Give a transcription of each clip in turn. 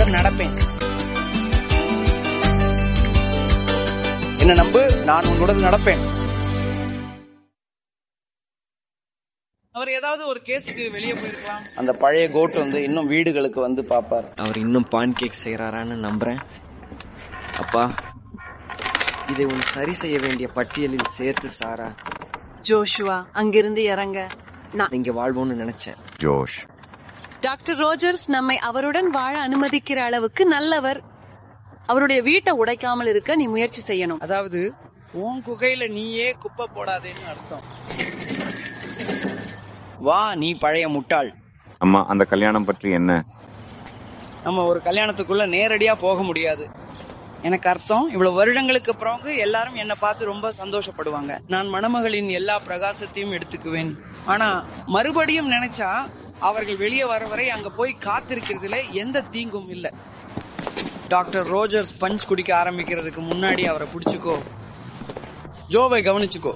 உன்னுடன் நடப்பேன் என்ன நம்பு நான் உன்னுடன் நடப்பேன் அவர் ஏதாவது ஒரு கேஸுக்கு வெளியே போயிருக்கலாம் அந்த பழைய கோட் வந்து இன்னும் வீடுகளுக்கு வந்து பாப்பார் அவர் இன்னும் பான் கேக் செய்யறாரான்னு நம்புறேன் அப்பா இதை உன் சரி செய்ய வேண்டிய பட்டியலில் சேர்த்து சாரா ஜோஷுவா அங்கிருந்து இறங்க நான் இங்க வாழ்வோம்னு நினைச்சேன் ஜோஷ் டாக்டர் ரோஜர்ஸ் நம்மை அவருடன் வாழ அனுமதிக்கிற அளவுக்கு நல்லவர் அவருடைய வீட்டை உடைக்காமல் இருக்க நீ முயற்சி செய்யணும் அதாவது உன் குகையில நீயே குப்பை போடாதேன்னு அர்த்தம் வா நீ பழைய முட்டாள் அம்மா அந்த கல்யாணம் பற்றி என்ன நம்ம ஒரு கல்யாணத்துக்குள்ள நேரடியா போக முடியாது எனக்கு அர்த்தம் இவ்வளவு வருடங்களுக்கு பிறகு எல்லாரும் என்னை பார்த்து ரொம்ப சந்தோஷப்படுவாங்க நான் மணமகளின் எல்லா பிரகாசத்தையும் எடுத்துக்குவேன் ஆனா மறுபடியும் நினைச்சா அவர்கள் வெளியே வர வரை அங்க போய் காத்திருக்கிறதுல எந்த தீங்கும் இல்ல டாக்டர் ரோஜர்ஸ் பஞ்ச் குடிக்க ஆரம்பிக்கிறதுக்கு முன்னாடி அவரை புடிச்சுக்கோ ஜோவை கவனிச்சுக்கோ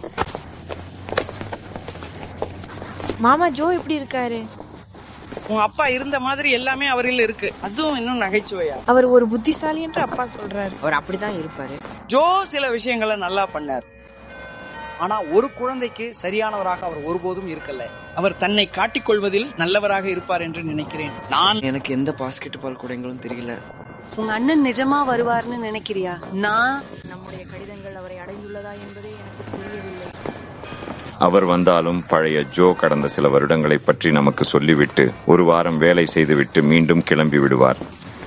மாமா ஜோ எப்படி இருக்காரு உன் அப்பா இருந்த மாதிரி எல்லாமே அவரில் இருக்கு அதுவும் இன்னும் நகைச்சுவையா அவர் ஒரு புத்திசாலி என்று அப்பா சொல்றாரு அவர் அப்படிதான் இருப்பாரு ஜோ சில விஷயங்களை நல்லா பண்ணார் ஆனா ஒரு குழந்தைக்கு சரியானவராக அவர் ஒருபோதும் இருக்கல அவர் தன்னை காட்டிக்கொள்வதில் நல்லவராக இருப்பார் என்று நினைக்கிறேன் நான் எனக்கு எந்த பாஸ்கெட் பால் குடைங்களும் தெரியல உங்க அண்ணன் நிஜமா வருவார்னு நினைக்கிறியா நான் நம்முடைய கடிதங்கள் அவரை அடைந்துள்ளதா என்பதே எனக்கு புரியவில்லை அவர் வந்தாலும் பழைய ஜோ கடந்த சில வருடங்களை பற்றி நமக்கு சொல்லிவிட்டு ஒரு வாரம் வேலை செய்துவிட்டு மீண்டும் கிளம்பி விடுவார்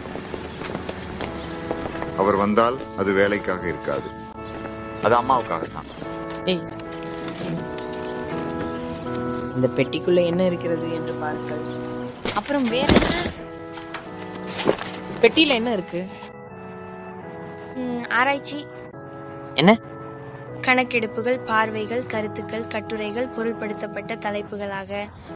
அவர் வந்தால் அது வேலைக்காக இருக்காது அது அம்மாவுக்காக தான் ஏய் இந்த பெட்டிக்குள்ள என்ன இருக்கிறது என்று பாருங்கள் அப்புறம் வேற என்ன பெட்டியில என்ன இருக்கு ம், ஆராய்ச்சி என்ன கணக்கெடுப்புகள் பார்வைகள் கருத்துக்கள் கட்டுரைகள் பொருள்படுத்தப்பட்ட தலைப்புகளாக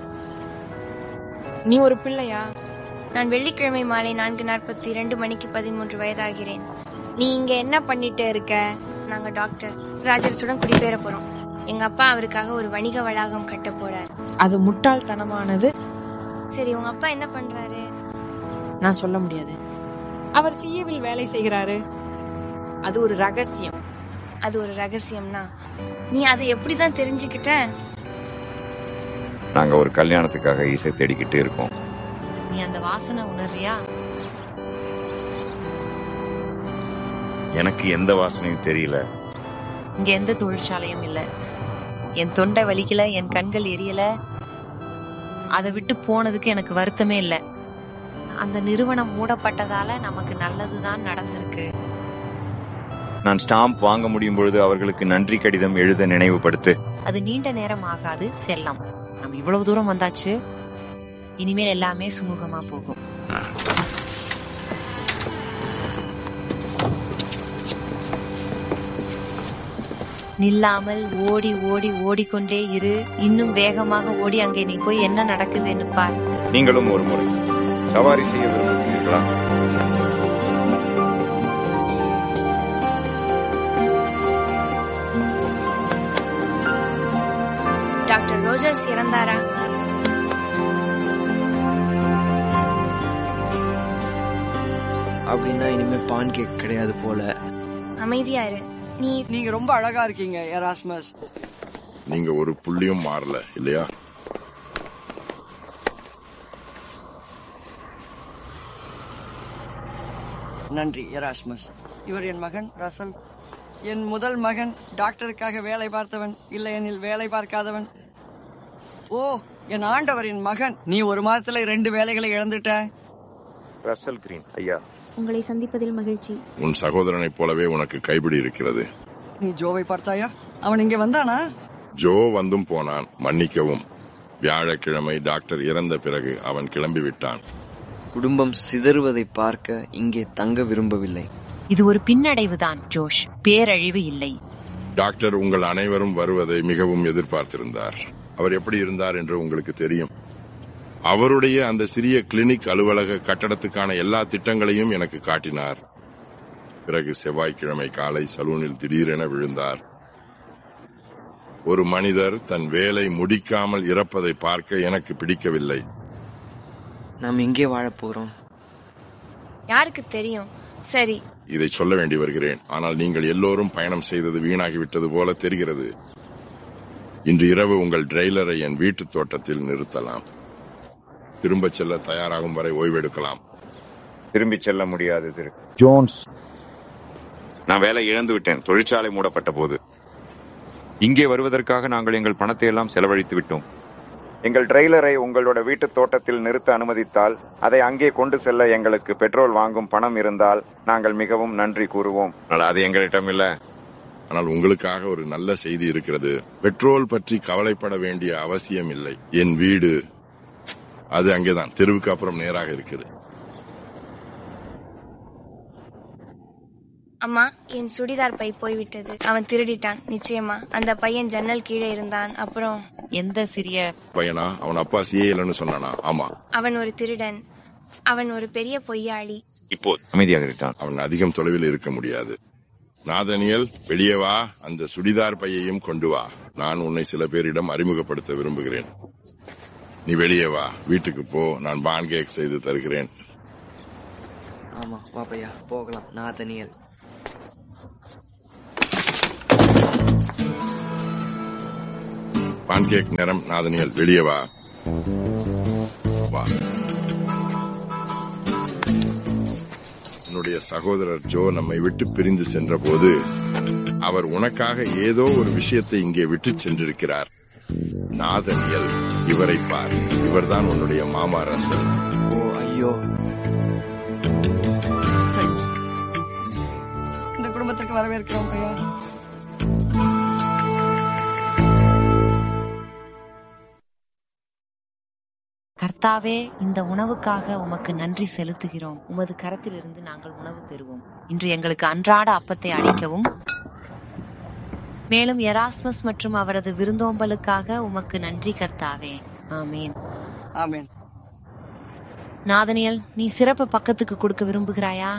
நீ ஒரு பிள்ளையா நான் வெள்ளிக்கிழமை மாலை நான்கு நாற்பத்தி இரண்டு மணிக்கு பதிமூன்று வயதாகிறேன் நீ இங்க என்ன பண்ணிட்டு இருக்க நாங்க டாக்டர் ராஜர்ஸுடன் குடிபெயர போறோம் எங்க அப்பா அவருக்காக ஒரு வணிக வளாகம் கட்ட போறார் அது முட்டாள்தனமானது சரி உங்க அப்பா என்ன பண்றாரு நான் சொல்ல முடியாது அவர் சிஏவில் வேலை செய்கிறாரு அது ஒரு ரகசியம் அது ஒரு ரகசியம்னா நீ அதை எப்படிதான் தெரிஞ்சுக்கிட்ட நாங்க ஒரு கல்யாணத்துக்காக ஈசை தேடிக்கிட்டு இருக்கோம் நீ அந்த வாசனை உணர்றியா எனக்கு எந்த வாசனையும் தெரியல இங்க எந்த தொழிற்சாலையும் இல்ல என் தொண்டை வலிக்கல என் கண்கள் எரியல அதை விட்டு போனதுக்கு எனக்கு வருத்தமே இல்ல அந்த நிறுவனம் மூடப்பட்டதால நமக்கு நல்லதுதான் நடந்திருக்கு நான் ஸ்டாம்ப் வாங்க முடியும் பொழுது அவர்களுக்கு நன்றி கடிதம் எழுத நினைவுபடுத்து அது நீண்ட நேரம் ஆகாது செல்லம் நம்ம இவ்வளவு தூரம் வந்தாச்சு இனிமேல் எல்லாமே சுமூகமா போகும் நில்லாமல் ஓடி ஓடி ஓடிக்கொண்டே இரு இன்னும் வேகமாக ஓடி அங்கே நீ போய் என்ன நடக்குதுன்னு பார் நீங்களும் ஒரு முறை சவாரி செய்ய விரும்புகிறீர்களா டாக்டர் ரோஜர்ஸ் இறந்தாரா அப்படின்னா இனிமே பான் கேக் கிடையாது போல அமைதியா இரு நீ நீங்க ரொம்ப அழகா இருக்கீங்க எராஸ்மஸ் நீங்க ஒரு புள்ளியும் மாறல இல்லையா நன்றி எராஸ்மஸ் இவர் என் மகன் ரசல் என் முதல் மகன் டாக்டருக்காக வேலை பார்த்தவன் இல்லையெனில் வேலை பார்க்காதவன் ஓ என் ஆண்டவரின் மகன் நீ ஒரு மாதத்துல ரெண்டு வேலைகளை இழந்துட்ட ரசல் கிரீன் ஐயா உங்களை சந்திப்பதில் மகிழ்ச்சி உன் சகோதரனைப் போலவே உனக்கு கைபிடி இருக்கிறது நீ ஜோவை பார்த்தாயா அவன் இங்க வந்தானா ஜோ வந்தும் போனான் மன்னிக்கவும் வியாழக்கிழமை டாக்டர் இறந்த பிறகு அவன் கிளம்பி விட்டான் குடும்பம் சிதறுவதை பார்க்க இங்கே தங்க விரும்பவில்லை இது ஒரு பின்னடைவுதான் ஜோஷ் பேரழிவு இல்லை டாக்டர் உங்கள் அனைவரும் வருவதை மிகவும் எதிர்பார்த்திருந்தார் அவர் எப்படி இருந்தார் என்று உங்களுக்கு தெரியும் அவருடைய அந்த சிறிய கிளினிக் அலுவலக கட்டடத்துக்கான எல்லா திட்டங்களையும் எனக்கு காட்டினார் பிறகு செவ்வாய்க்கிழமை காலை சலூனில் திடீரென விழுந்தார் ஒரு மனிதர் தன் வேலை முடிக்காமல் இறப்பதை பார்க்க எனக்கு பிடிக்கவில்லை நாம் எங்கே வாழப் போறோம் யாருக்கு தெரியும் சரி இதை சொல்ல வேண்டி வருகிறேன் ஆனால் நீங்கள் எல்லோரும் பயணம் செய்தது வீணாகிவிட்டது போல தெரிகிறது இன்று இரவு உங்கள் டிரெய்லரை என் வீட்டு தோட்டத்தில் நிறுத்தலாம் திரும்பச் செல்ல தயாராகும் வரை ஓய்வெடுக்கலாம் திரும்பி செல்ல முடியாது திரு ஜோன்ஸ் நான் வேலை இழந்து விட்டேன் தொழிற்சாலை மூடப்பட்ட போது இங்கே வருவதற்காக நாங்கள் எங்கள் பணத்தை எல்லாம் செலவழித்து விட்டோம் எங்கள் ட்ரெய்லரை உங்களோட வீட்டு தோட்டத்தில் நிறுத்த அனுமதித்தால் அதை அங்கே கொண்டு செல்ல எங்களுக்கு பெட்ரோல் வாங்கும் பணம் இருந்தால் நாங்கள் மிகவும் நன்றி கூறுவோம் ஆனால் அது எங்களிடம் இல்ல ஆனால் உங்களுக்காக ஒரு நல்ல செய்தி இருக்கிறது பெட்ரோல் பற்றி கவலைப்பட வேண்டிய அவசியம் இல்லை என் வீடு அது அங்கேதான் தெருவுக்கு அப்புறம் நேராக இருக்கிறது அம்மா என் சுடிதார் பை போய்விட்டது அவன் திருடிட்டான் நிச்சயமா அந்த பையன் ஜன்னல் கீழே இருந்தான் அப்புறம் எந்த சிறிய பையனா அவன் அப்பா சிஏலன்னு சொன்னானா ஆமா அவன் ஒரு திருடன் அவன் ஒரு பெரிய பொய்யாளி இப்போ அமைதியாக இருக்கான் அவன் அதிகம் தொலைவில் இருக்க முடியாது நாதனியல் வெளியே வா அந்த சுடிதார் பையையும் கொண்டு வா நான் உன்னை சில பேரிடம் அறிமுகப்படுத்த விரும்புகிறேன் நீ வெளியே வா வீட்டுக்கு போ நான் பான் கேக் செய்து தருகிறேன் ஆமா பாப்பையா போகலாம் நாதனியல் பான் கேக் நேரம் நாதனியல் வெளியே வா வா என்னுடைய சகோதரர் ஜோ நம்மை விட்டு பிரிந்து சென்றபோது அவர் உனக்காக ஏதோ ஒரு விஷயத்தை இங்கே விட்டு சென்றிருக்கிறார் நாதனியல் இவரை பார் இவர்தான் உன்னுடைய மாமா ரசல் ஓ ஐயோ இந்த குடும்பத்துக்கு வரவேற்கிறோம் ஐயா கர்த்தாவே இந்த உணவுக்காக உமக்கு நன்றி செலுத்துகிறோம் உமது கரத்திலிருந்து நாங்கள் உணவு பெறுவோம் இன்று எங்களுக்கு அன்றாட அப்பத்தை அளிக்கவும் மேலும் எராஸ்மஸ் மற்றும் அவரது விருந்தோம்பலுக்காக உமக்கு நன்றி கர்த்தாவே ஆமேன் ஆமென் நாதனியல் நீ சிறப்பு பக்கத்துக்கு கொடுக்க விரும்புகிறாயா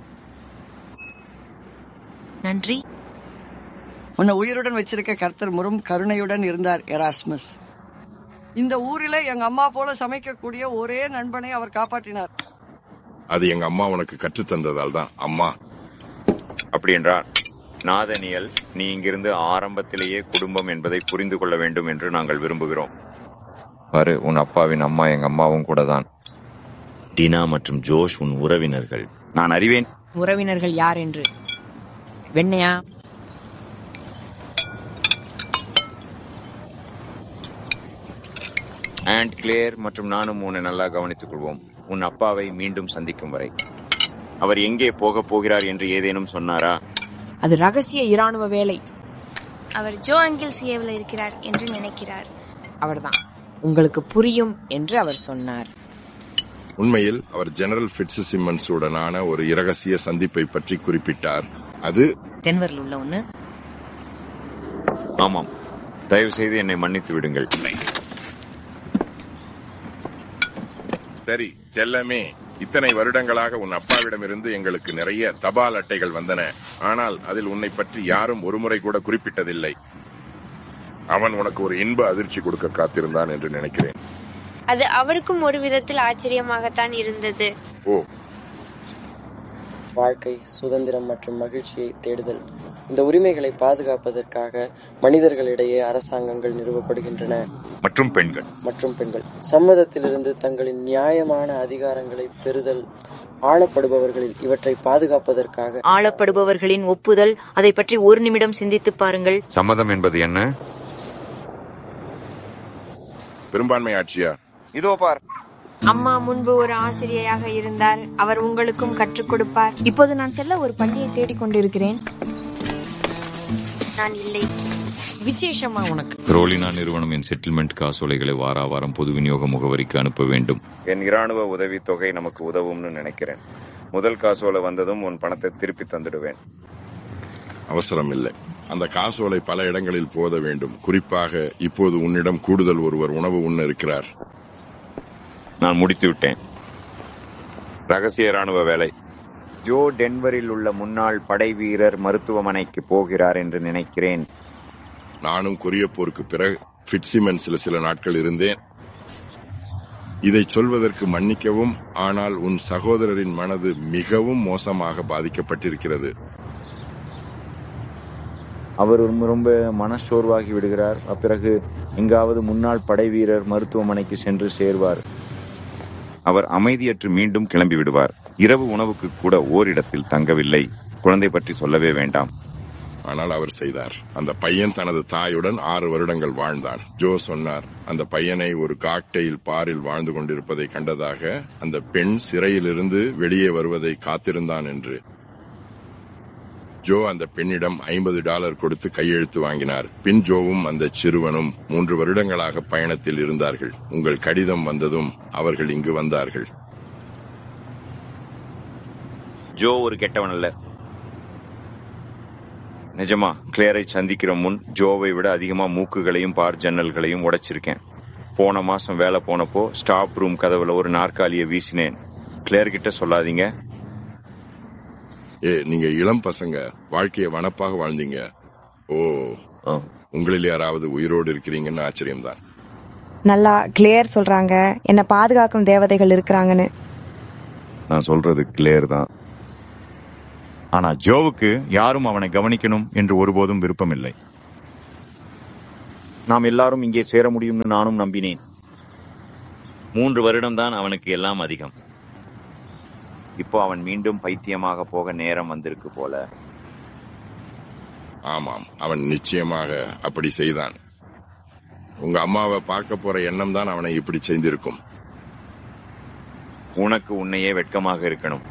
நன்றி உன்னை உயிருடன் வச்சிருக்க கர்த்தர் முறும் கருணையுடன் இருந்தார் எராஸ்மஸ் இந்த ஊரில எங்க அம்மா போல சமைக்கக்கூடிய ஒரே நண்பனை அவர் காப்பாற்றினார் அது எங்க அம்மா உனக்கு கற்றுத் தந்ததால் தான் அம்மா அப்படி என்றால் நாதனியல் நீ இங்கிருந்து ஆரம்பத்திலேயே குடும்பம் என்பதை புரிந்து கொள்ள வேண்டும் என்று நாங்கள் விரும்புகிறோம் பாரு உன் அப்பாவின் அம்மா எங்க அம்மாவும் கூட தான் டினா மற்றும் ஜோஷ் உன் உறவினர்கள் நான் அறிவேன் உறவினர்கள் யார் என்று வெண்ணையா ஆண்ட் கிளேர் மற்றும் நானும் உன்னை நல்லா கவனித்துக் கொள்வோம் உன் அப்பாவை மீண்டும் சந்திக்கும் வரை அவர் எங்கே போகப் போகிறார் என்று ஏதேனும் சொன்னாரா அது ரகசிய இராணுவ வேலை அவர் ஜோ அங்கிள் சிஏவில் இருக்கிறார் என்று நினைக்கிறார் அவர்தான் உங்களுக்கு புரியும் என்று அவர் சொன்னார் உண்மையில் அவர் ஜெனரல் பிட்ஸ் சிம்மன்ஸ் உடனான ஒரு இரகசிய சந்திப்பை பற்றி குறிப்பிட்டார் அது டென்வரில் உள்ள ஒண்ணு ஆமாம் தயவு செய்து என்னை மன்னித்து விடுங்கள் சரி செல்லமே இத்தனை வருடங்களாக உன் அப்பாவிடமிருந்து எங்களுக்கு நிறைய தபால் அட்டைகள் வந்தன ஆனால் அதில் உன்னை பற்றி யாரும் ஒருமுறை கூட குறிப்பிட்டதில்லை அவன் உனக்கு ஒரு இன்ப அதிர்ச்சி கொடுக்க காத்திருந்தான் என்று நினைக்கிறேன் அது அவருக்கும் ஒரு விதத்தில் ஆச்சரியமாகத்தான் இருந்தது ஓ வாழ்க்கை சுதந்திரம் மற்றும் மகிழ்ச்சியை தேடுதல் இந்த உரிமைகளை பாதுகாப்பதற்காக மனிதர்களிடையே அரசாங்கங்கள் நிறுவப்படுகின்றன மற்றும் பெண்கள் மற்றும் பெண்கள் சம்மதத்திலிருந்து தங்களின் நியாயமான அதிகாரங்களை பெறுதல் ஆளப்படுபவர்களில் இவற்றை பாதுகாப்பதற்காக ஆளப்படுபவர்களின் ஒப்புதல் அதை பற்றி ஒரு நிமிடம் சிந்தித்துப் பாருங்கள் சம்மதம் என்பது என்ன பெரும்பான்மை ஆட்சியார் இதோ பார் அம்மா முன்பு ஒரு ஆசிரியராக இருந்தார் அவர் உங்களுக்கும் கற்றுக் கொடுப்பார் இப்போது நான் செல்ல ஒரு பள்ளியை தேடிக் கொண்டிருக்கிறேன் நான் இல்லை விசேஷமா உனக்கு ரோலினா நிறுவனம் என் செட்டில்மெண்ட் காசோலைகளை வாரா வாரம் பொது விநியோக முகவரிக்கு அனுப்ப வேண்டும் என் இராணுவ உதவி தொகை நமக்கு உதவும்னு நினைக்கிறேன் முதல் காசோலை வந்ததும் உன் பணத்தை திருப்பி தந்துடுவேன் அவசரம் இல்லை அந்த காசோலை பல இடங்களில் போத வேண்டும் குறிப்பாக இப்போது உன்னிடம் கூடுதல் ஒருவர் உணவு உண்ண இருக்கிறார் நான் முடித்து விட்டேன் ரகசிய ராணுவ வேலை ஜோ டென்வரில் உள்ள முன்னாள் படை வீரர் மருத்துவமனைக்கு போகிறார் என்று நினைக்கிறேன் நானும் கொரிய போருக்கு பிறகு பிட்சிமென்ஸ்ல சில நாட்கள் இருந்தேன் இதை சொல்வதற்கு மன்னிக்கவும் ஆனால் உன் சகோதரரின் மனது மிகவும் மோசமாக பாதிக்கப்பட்டிருக்கிறது அவர் ரொம்ப- ரொம்ப மனச்சோர்வாகி விடுகிறார் பிறகு எங்காவது முன்னாள் படை வீரர் மருத்துவமனைக்கு சென்று சேர்வார் அவர் அமைதியற்று மீண்டும் கிளம்பி விடுவார் இரவு உணவுக்கு கூட ஓரிடத்தில் தங்கவில்லை குழந்தை பற்றி சொல்லவே வேண்டாம் ஆனால் அவர் செய்தார் அந்த பையன் தனது தாயுடன் ஆறு வருடங்கள் வாழ்ந்தான் ஜோ சொன்னார் அந்த பையனை ஒரு காக்டெயில் பாரில் வாழ்ந்து கொண்டிருப்பதை கண்டதாக அந்த பெண் சிறையிலிருந்து வெளியே வருவதை காத்திருந்தான் என்று ஜோ அந்த பெண்ணிடம் ஐம்பது டாலர் கொடுத்து கையெழுத்து வாங்கினார் பின் ஜோவும் அந்த சிறுவனும் மூன்று வருடங்களாக பயணத்தில் இருந்தார்கள் உங்கள் கடிதம் வந்ததும் அவர்கள் இங்கு வந்தார்கள் ஜோ ஒரு கெட்டவன் அல்ல நிஜமா கிளேரை சந்திக்கிற முன் ஜோவை விட அதிகமா மூக்குகளையும் பார் ஜன்னல்களையும் உடைச்சிருக்கேன் போன மாசம் வேலை போனப்போ ஸ்டாப் ரூம் கதவுல ஒரு நாற்காலியை வீசினேன் கிளேர் கிட்ட சொல்லாதீங்க ஏ நீங்க இளம் பசங்க வாழ்க்கையை வனப்பாக வாழ்ந்தீங்க ஓ உங்களில் யாராவது உயிரோடு இருக்கிறீங்கன்னு ஆச்சரியம்தான் நல்லா கிளியர் சொல்றாங்க என்ன பாதுகாக்கும் தேவதைகள் இருக்கிறாங்கன்னு நான் சொல்றது கிளேர் தான் ஆனா ஜோவுக்கு யாரும் அவனை கவனிக்கணும் என்று ஒருபோதும் விருப்பமில்லை நாம் எல்லாரும் இங்கே சேர முடியும்னு நானும் நம்பினேன் மூன்று வருடம் தான் அவனுக்கு எல்லாம் அதிகம் இப்போ அவன் மீண்டும் பைத்தியமாக போக நேரம் வந்திருக்கு போல ஆமாம் அவன் நிச்சயமாக அப்படி செய்தான் உங்க அம்மாவை பார்க்க போற எண்ணம் தான் அவனை இப்படி செய்திருக்கும் உனக்கு உன்னையே வெட்கமாக இருக்கணும்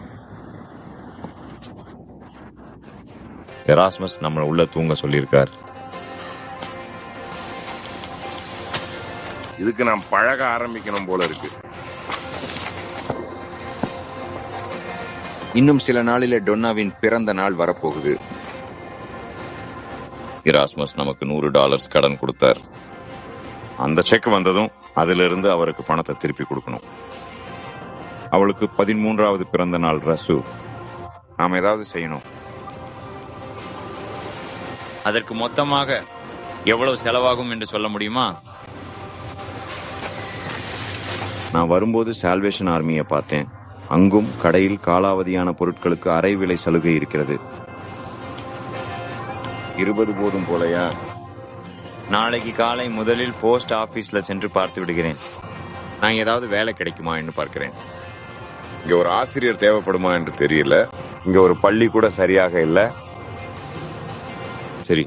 எராஸ்மஸ் நம்மள உள்ள தூங்க சொல்லியிருக்கார் இதுக்கு நாம் பழக ஆரம்பிக்கணும் போல இருக்கு இன்னும் சில நாளிலே டொன்னாவின் பிறந்த நாள் வரப்போகுது இராஸ்மஸ் நமக்கு நூறு டாலர்ஸ் கடன் கொடுத்தார் அந்த செக் வந்ததும் அதிலிருந்து அவருக்கு பணத்தை திருப்பி கொடுக்கணும் அவளுக்கு பதிமூன்றாவது பிறந்த நாள் ரசு நாம் ஏதாவது செய்யணும் அதற்கு மொத்தமாக எவ்வளவு செலவாகும் என்று சொல்ல முடியுமா நான் வரும்போது சால்வேஷன் ஆர்மியை பார்த்தேன் அங்கும் கடையில் காலாவதியான பொருட்களுக்கு அரை விலை சலுகை இருக்கிறது இருபது போதும் போலயா நாளைக்கு காலை முதலில் போஸ்ட் ஆபீஸ்ல சென்று பார்த்து விடுகிறேன் நான் ஏதாவது வேலை கிடைக்குமா என்று பார்க்கிறேன் இங்க ஒரு ஆசிரியர் தேவைப்படுமா என்று தெரியல இங்க ஒரு பள்ளி கூட சரியாக இல்ல சரி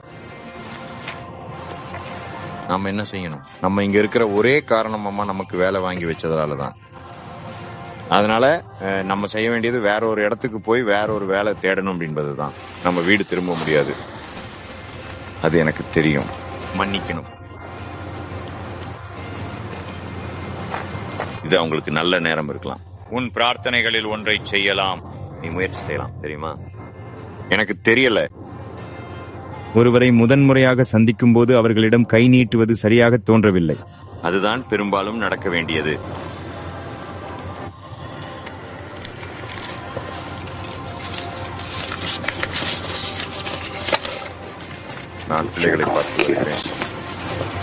நாம என்ன செய்யணும் நம்ம இங்க இருக்கிற ஒரே காரணம் அம்மா நமக்கு வேலை வாங்கி வச்சதால தான் அதனால அஹ், நம்ம செய்ய வேண்டியது வேற ஒரு இடத்துக்கு போய் வேற ஒரு வேலை தேடணும் அப்படின்பதுதான் நம்ம வீடு திரும்ப முடியாது அது எனக்கு தெரியும் மன்னிக்கணும் இது அவங்களுக்கு நல்ல நேரம் இருக்கலாம் உன் பிரார்த்தனைகளில் ஒன்றை செய்யலாம் நீ முயற்சி செய்யலாம் தெரியுமா எனக்கு தெரியல ஒருவரை முதன்முறையாக சந்திக்கும் போது அவர்களிடம் கை நீட்டுவது சரியாக தோன்றவில்லை அதுதான் பெரும்பாலும் நடக்க வேண்டியது நான் பிள்ளைகளை பார்த்து வருகிறேன்